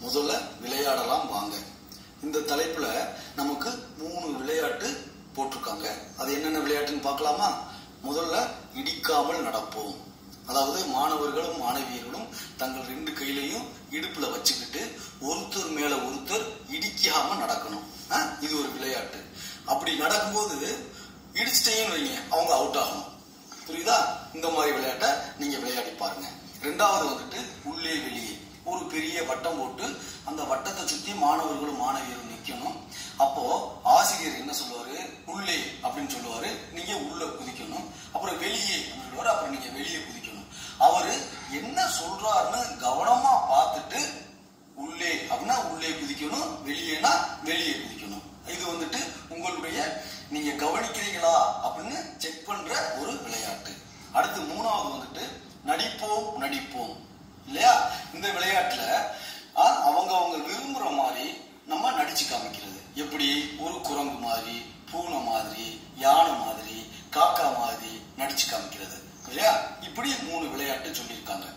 முதல்ல விளையாடலாம் வாங்க இந்த தலைப்புல நமக்கு மூணு விளையாட்டு போட்டிருக்காங்க அது என்னென்ன விளையாட்டுன்னு பார்க்கலாமா முதல்ல இடிக்காமல் நடப்போம் அதாவது மாணவர்களும் மாணவியர்களும் தங்கள் ரெண்டு கையிலையும் இடுப்புல வச்சுக்கிட்டு ஒருத்தர் மேல ஒருத்தர் இடிக்காம நடக்கணும் ஆ, இது ஒரு விளையாட்டு அப்படி நடக்கும்போது இடிச்சிட்டேன்னு வைங்க அவங்க அவுட் ஆகணும் புரியுதா இந்த மாதிரி விளையாட்டை நீங்க விளையாடி பாருங்க ரெண்டாவது வந்துட்டு உள்ளே வெளியே ஒரு பெரிய வட்டம் போட்டு அந்த வட்டத்தை சுத்தி மாணவர்களும் மாணவியரும் நிக்கணும் அப்போ ஆசிரியர் என்ன சொல்லுவாரு உள்ளே அப்படின்னு சொல்லுவாரு நீங்க உள்ள குதிக்கணும் அப்புறம் வெளியே அப்படின்னு சொல்லுவாரு அப்புறம் நீங்க வெளியே குதிக்கணும் அவரு என்ன சொல்றாருன்னு கவனமா பார்த்துட்டு உள்ளே அப்படின்னா உள்ளே குதிக்கணும் வெளியேனா வெளியே குதிக்கணும் இது வந்துட்டு உங்களுடைய நீங்க கவனிக்கிறீங்களா அப்படின்னு செக் பண்ற ஒரு விளையாட்டு அடுத்து மூணாவது வந்துட்டு நடிப்போம் நடிப்போம் இல்லையா இந்த விளையாட்டுல ஆ, அவங்க அவங்க விரும்புற மாதிரி நம்ம நடிச்சு காமிக்கிறது எப்படி ஒரு குரங்கு மாதிரி பூனை மாதிரி யானை மாதிரி காக்கா மாதிரி நடிச்சு காமிக்கிறது இல்லையா இப்படி மூணு விளையாட்டு சொல்லியிருக்காங்க